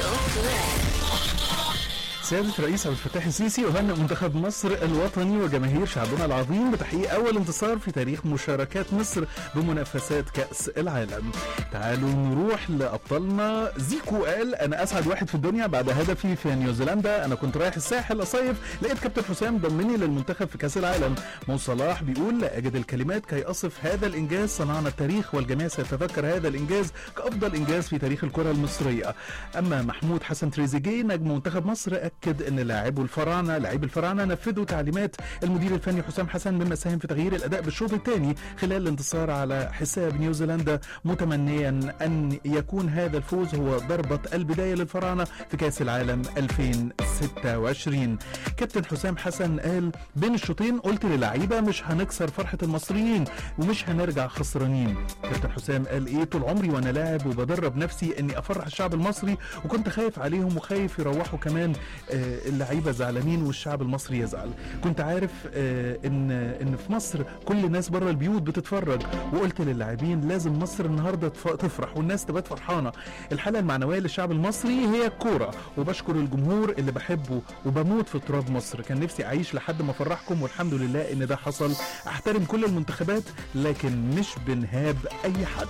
سيادة الرئيس عبد الفتاح السيسي وهنأ منتخب مصر الوطني وجماهير شعبنا العظيم بتحقيق أول انتصار في تاريخ مشاركات مصر بمنافسات كأس العالم. تعالوا نروح لأبطالنا زيكو قال أنا أسعد واحد في الدنيا بعد هدفي في نيوزيلندا أنا كنت رايح الساحل أصيف لقيت كابتن حسام ضمني للمنتخب في كأس العالم. مو صلاح بيقول لا أجد الكلمات كي أصف هذا الإنجاز صنعنا التاريخ والجميع سيتذكر هذا الإنجاز كأفضل إنجاز في تاريخ الكرة المصرية. أما محمود حسن تريزيجيه نجم منتخب مصر أكد أن لاعبو الفراعنة لاعبي الفراعنة نفذوا تعليمات المدير الفني حسام حسن مما ساهم في تغيير الأداء بالشوط الثاني خلال الانتصار على حساب نيوزيلندا متمنيا أن يكون هذا الفوز هو ضربة البداية للفراعنة في كأس العالم 2026 كابتن حسام حسن قال بين الشوطين قلت للعيبة مش هنكسر فرحة المصريين ومش هنرجع خسرانين كابتن حسام قال ايه طول عمري وانا لاعب وبدرب نفسي اني افرح الشعب المصري وكنت خايف عليهم وخايف يروحوا كمان آه، اللعيبه زعلانين والشعب المصري يزعل كنت عارف آه، ان ان في مصر كل الناس بره البيوت بتتفرج وقلت للاعبين لازم مصر النهارده تف- تفرح والناس تبقى فرحانه الحاله المعنويه للشعب المصري هي الكوره وبشكر الجمهور اللي بحبه وبموت في تراب مصر كان نفسي اعيش لحد ما افرحكم والحمد لله ان ده حصل احترم كل المنتخبات لكن مش بنهاب اي حد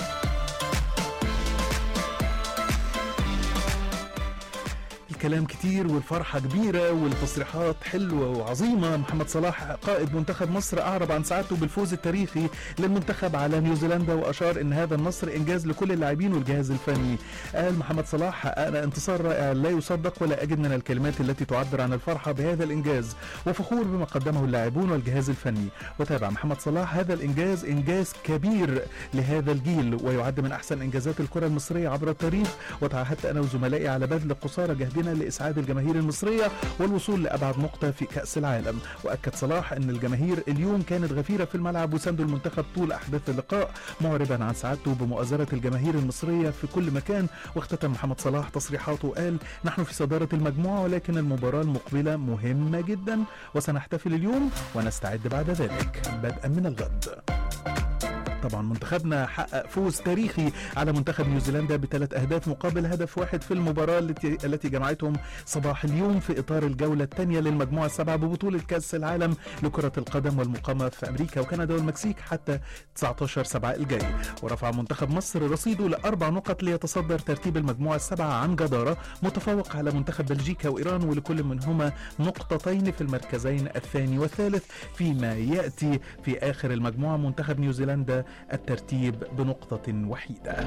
الكلام كتير والفرحة كبيرة والتصريحات حلوة وعظيمة محمد صلاح قائد منتخب مصر أعرب عن سعادته بالفوز التاريخي للمنتخب على نيوزيلندا وأشار أن هذا النصر إنجاز لكل اللاعبين والجهاز الفني قال محمد صلاح حققنا انتصار رائع لا يصدق ولا أجد من الكلمات التي تعبر عن الفرحة بهذا الإنجاز وفخور بما قدمه اللاعبون والجهاز الفني وتابع محمد صلاح هذا الإنجاز إنجاز كبير لهذا الجيل ويعد من أحسن إنجازات الكرة المصرية عبر التاريخ وتعهدت أنا وزملائي على بذل قصارى جهدنا لإسعاد الجماهير المصرية والوصول لأبعد نقطة في كأس العالم وأكد صلاح أن الجماهير اليوم كانت غفيرة في الملعب وساندوا المنتخب طول أحداث اللقاء معربا عن سعادته بمؤازرة الجماهير المصرية في كل مكان واختتم محمد صلاح تصريحاته وقال نحن في صدارة المجموعة ولكن المباراة المقبلة مهمة جدا وسنحتفل اليوم ونستعد بعد ذلك بدءا من الغد طبعا منتخبنا حقق فوز تاريخي على منتخب نيوزيلندا بثلاث اهداف مقابل هدف واحد في المباراه التي التي جمعتهم صباح اليوم في اطار الجوله الثانيه للمجموعه السبعه ببطوله كاس العالم لكره القدم والمقامه في امريكا وكندا والمكسيك حتى 19 7 الجاي ورفع منتخب مصر رصيده لاربع نقط ليتصدر ترتيب المجموعه السبعه عن جداره متفوق على منتخب بلجيكا وايران ولكل منهما نقطتين في المركزين الثاني والثالث فيما ياتي في اخر المجموعه منتخب نيوزيلندا الترتيب بنقطة وحيدة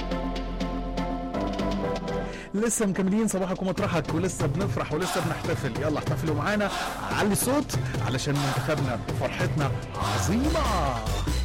لسه مكملين صباحك ومطرحك ولسه بنفرح ولسه بنحتفل يلا احتفلوا معانا علي الصوت علشان منتخبنا فرحتنا عظيمة